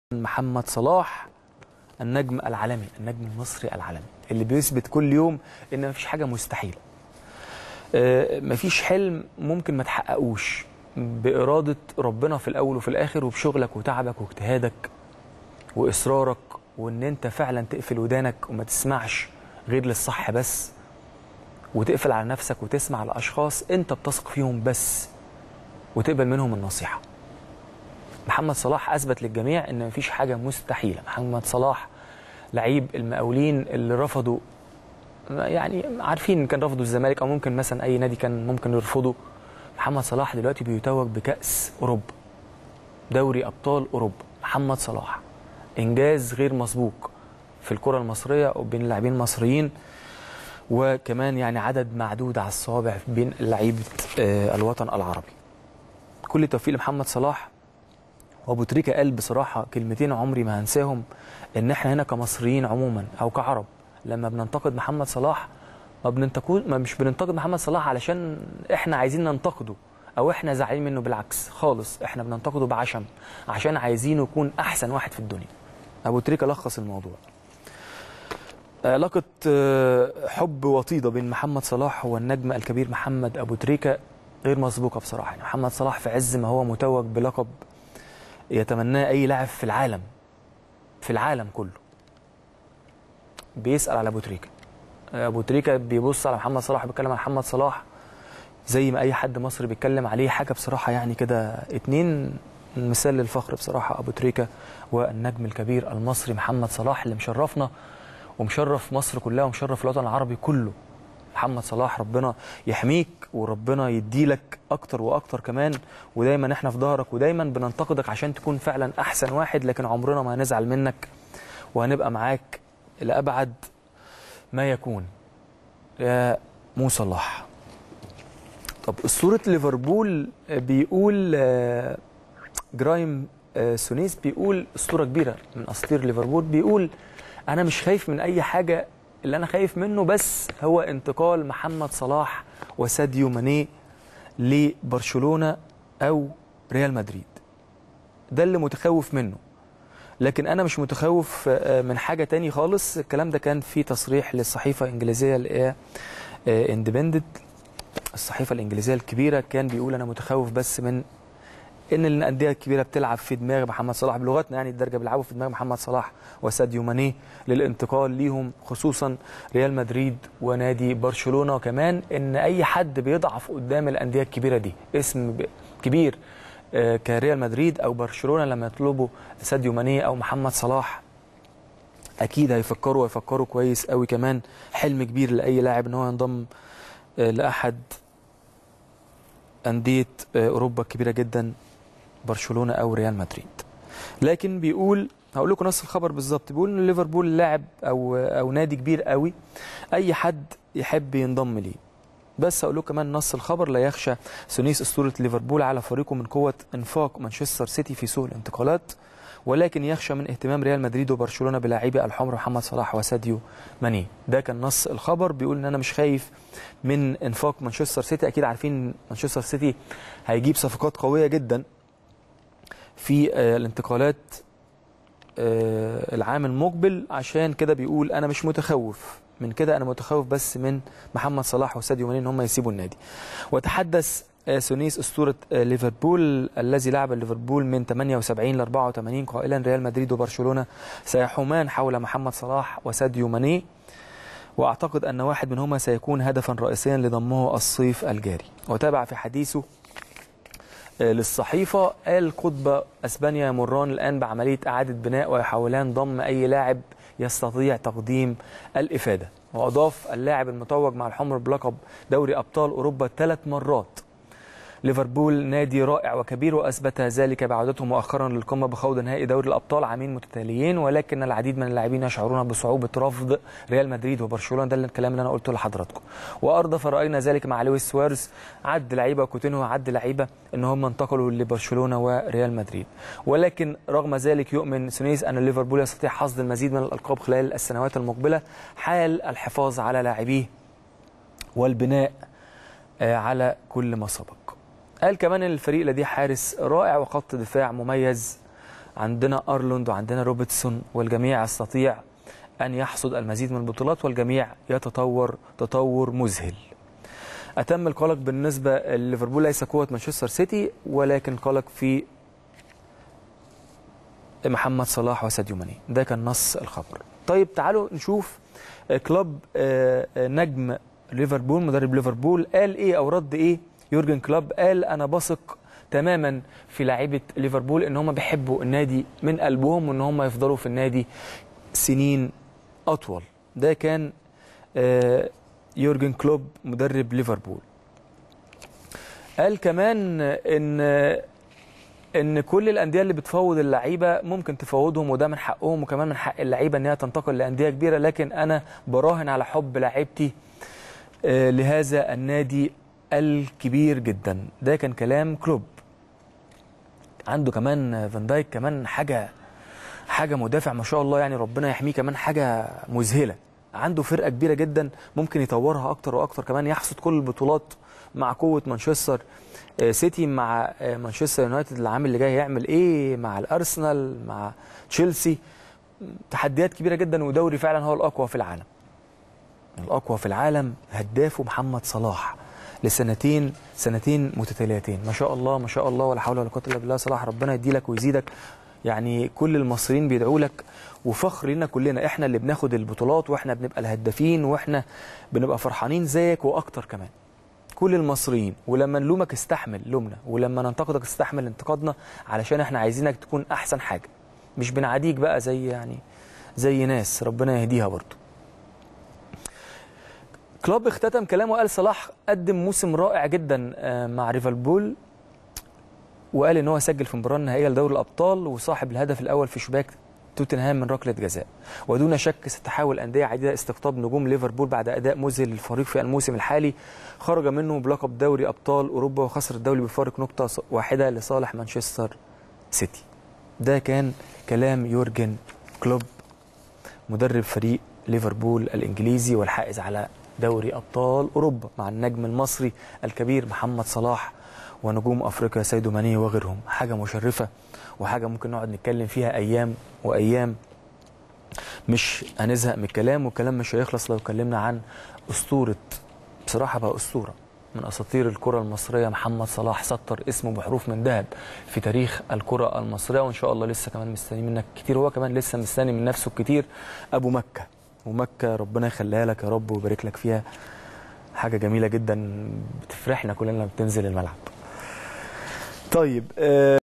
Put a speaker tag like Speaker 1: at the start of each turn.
Speaker 1: محمد صلاح النجم العالمي النجم المصري العالمي اللي بيثبت كل يوم ان مفيش حاجه مستحيله آه، مفيش حلم ممكن ما تحققوش بإرادة ربنا في الأول وفي الآخر وبشغلك وتعبك واجتهادك وإصرارك وإن أنت فعلا تقفل ودانك وما تسمعش غير للصح بس وتقفل على نفسك وتسمع لأشخاص أنت بتثق فيهم بس وتقبل منهم النصيحة محمد صلاح أثبت للجميع إن مفيش حاجة مستحيلة محمد صلاح لعيب المقاولين اللي رفضوا يعني عارفين كان رفضوا الزمالك او ممكن مثلا اي نادي كان ممكن يرفضه محمد صلاح دلوقتي بيتوج بكاس اوروبا دوري ابطال اوروبا محمد صلاح انجاز غير مسبوق في الكره المصريه وبين اللاعبين المصريين وكمان يعني عدد معدود على الصوابع بين لعيبه آه، الوطن العربي كل التوفيق لمحمد صلاح وابو تريكه قال بصراحه كلمتين عمري ما هنساهم ان احنا هنا كمصريين عموما او كعرب لما بننتقد محمد صلاح ما بننتقد ما مش بننتقد محمد صلاح علشان احنا عايزين ننتقده او احنا زعلانين منه بالعكس خالص احنا بننتقده بعشم عشان عايزينه يكون احسن واحد في الدنيا ابو تريكه لخص الموضوع علاقة آه، حب وطيدة بين محمد صلاح والنجم الكبير محمد أبو تريكة غير مسبوقة بصراحة يعني محمد صلاح في عز ما هو متوج بلقب يتمناه أي لاعب في العالم في العالم كله بيسأل على أبو تريكة أبو تريكة بيبص على محمد صلاح بيتكلم على محمد صلاح زي ما أي حد مصري بيتكلم عليه حاجة بصراحة يعني كده اتنين مثال للفخر بصراحة أبو تريكة والنجم الكبير المصري محمد صلاح اللي مشرفنا ومشرف مصر كلها ومشرف الوطن العربي كله محمد صلاح ربنا يحميك وربنا يديلك اكتر واكتر كمان ودايما احنا في ظهرك ودايما بننتقدك عشان تكون فعلا احسن واحد لكن عمرنا ما هنزعل منك وهنبقى معاك لابعد ما يكون يا مو صلاح طب اسطوره ليفربول بيقول آه، جرايم آه، سونيس بيقول اسطوره كبيره من اساطير ليفربول بيقول انا مش خايف من اي حاجه اللي انا خايف منه بس هو انتقال محمد صلاح وساديو ماني لبرشلونه او ريال مدريد ده اللي متخوف منه لكن انا مش متخوف آه، من حاجه تاني خالص الكلام ده كان في تصريح للصحيفه الانجليزيه اللي هي اندبندنت الصحيفه الانجليزيه الكبيره كان بيقول انا متخوف بس من ان الانديه الكبيره بتلعب في دماغ محمد صلاح بلغتنا يعني الدرجه بيلعبوا في دماغ محمد صلاح وساديو ماني للانتقال ليهم خصوصا ريال مدريد ونادي برشلونه وكمان ان اي حد بيضعف قدام الانديه الكبيره دي اسم ب- كبير آه، كريال مدريد او برشلونه لما يطلبوا ساديو ماني او محمد صلاح اكيد هيفكروا ويفكروا كويس قوي كمان حلم كبير لاي لاعب ان هو ينضم آه، لاحد انديه آه، اوروبا الكبيره جدا برشلونه او ريال مدريد لكن بيقول هقول لكم نص الخبر بالظبط بيقول ان ليفربول لاعب او او نادي كبير قوي اي حد يحب ينضم ليه بس هقول لكم كمان نص الخبر لا يخشى سونيس اسطوره ليفربول على فريقه من قوه انفاق مانشستر سيتي في سوق الانتقالات ولكن يخشى من اهتمام ريال مدريد وبرشلونه بلاعبي الحمر محمد صلاح وساديو ماني ده كان نص الخبر بيقول ان انا مش خايف من انفاق مانشستر سيتي اكيد عارفين مانشستر سيتي هيجيب صفقات قويه جدا في آه، الانتقالات آه، العام المقبل عشان كده بيقول انا مش متخوف من كده انا متخوف بس من محمد صلاح وساديو ماني ان هم يسيبوا النادي وتحدث آه، سونيس اسطوره آه، ليفربول الذي لعب ليفربول من 78 ل 84 قائلا ريال مدريد وبرشلونه سيحومان حول محمد صلاح وساديو ماني واعتقد ان واحد منهما سيكون هدفا رئيسيا لضمه الصيف الجاري وتابع في حديثه آه، للصحيفة قال قطب أسبانيا يمران الآن بعملية إعادة بناء ويحاولان ضم أي لاعب يستطيع تقديم الإفادة وأضاف اللاعب المتوج مع الحمر بلقب دوري أبطال أوروبا ثلاث مرات ليفربول نادي رائع وكبير واثبت ذلك بعودته مؤخرا للقمه بخوض نهائي دوري الابطال عامين متتاليين ولكن العديد من اللاعبين يشعرون بصعوبه رفض ريال مدريد وبرشلونه ده الكلام اللي انا قلته لحضراتكم واردف راينا ذلك مع لويس سوارز عد لعيبه كوتينو عد لعيبه ان هم انتقلوا لبرشلونه وريال مدريد ولكن رغم ذلك يؤمن سونيز ان ليفربول يستطيع حصد المزيد من الالقاب خلال السنوات المقبله حال الحفاظ على لاعبيه والبناء آه، على كل ما سبق قال كمان ان الفريق لديه حارس رائع وخط دفاع مميز عندنا ارلوند وعندنا روبرتسون والجميع يستطيع ان يحصد المزيد من البطولات والجميع يتطور تطور مذهل اتم القلق بالنسبه لليفربول ليس قوه مانشستر سيتي ولكن قلق في محمد صلاح وساديو ماني ده كان نص الخبر طيب تعالوا نشوف كلوب آه، آه، نجم ليفربول مدرب ليفربول قال ايه او رد ايه يورجن كلوب قال انا بثق تماما في لاعيبه ليفربول ان هم بيحبوا النادي من قلبهم وان هم يفضلوا في النادي سنين اطول ده كان آه، يورجن كلوب مدرب ليفربول قال كمان ان ان كل الانديه اللي بتفوض اللعيبه ممكن تفوضهم وده من حقهم وكمان من حق اللعيبه ان هي تنتقل لانديه كبيره لكن انا براهن على حب لعيبتي آه، لهذا النادي الكبير جدا ده كان كلام كلوب عنده كمان فان دايك كمان حاجه حاجه مدافع ما شاء الله يعني ربنا يحميه كمان حاجه مذهله عنده فرقه كبيره جدا ممكن يطورها اكتر واكتر كمان يحصد كل البطولات مع قوه مانشستر آه، سيتي مع آه، مانشستر يونايتد العام اللي جاي هيعمل ايه مع الارسنال مع تشيلسي تحديات كبيره جدا ودوري فعلا هو الاقوى في العالم الاقوى في العالم هدافه محمد صلاح لسنتين سنتين متتاليتين ما شاء الله ما شاء الله ولا حول ولا قوه الا بالله صلاح ربنا يديلك ويزيدك يعني كل المصريين بيدعوا لك وفخر لنا كلنا احنا اللي بناخد البطولات واحنا بنبقى الهدافين واحنا بنبقى فرحانين زيك واكتر كمان كل المصريين ولما نلومك استحمل لومنا ولما ننتقدك استحمل انتقادنا علشان احنا عايزينك تكون احسن حاجه مش بنعاديك بقى زي يعني زي ناس ربنا يهديها برضه كلوب اختتم كلامه وقال صلاح قدم موسم رائع جدا آه، مع ليفربول وقال ان هو سجل في المباراه النهائيه لدوري الابطال وصاحب الهدف الاول في شباك توتنهام من ركله جزاء ودون شك ستحاول انديه عديده استقطاب نجوم ليفربول بعد اداء مذهل للفريق في الموسم الحالي خرج منه بلقب دوري ابطال اوروبا وخسر الدوري بفارق نقطه واحده لصالح مانشستر سيتي ده كان كلام يورجن كلوب مدرب فريق ليفربول الانجليزي والحائز على دوري ابطال اوروبا مع النجم المصري الكبير محمد صلاح ونجوم افريقيا سيدو ماني وغيرهم حاجه مشرفه وحاجه ممكن نقعد نتكلم فيها ايام وايام مش هنزهق من الكلام والكلام مش هيخلص لو اتكلمنا عن اسطوره بصراحه بقى اسطوره من اساطير الكره المصريه محمد صلاح سطر اسمه بحروف من ذهب في تاريخ الكره المصريه وان شاء الله لسه كمان مستني منك كتير هو كمان لسه مستني من نفسه كتير ابو مكه ومكه ربنا يخليها لك يا رب ويبارك لك فيها حاجه جميله جدا بتفرحنا كلنا لما بتنزل الملعب طيب آه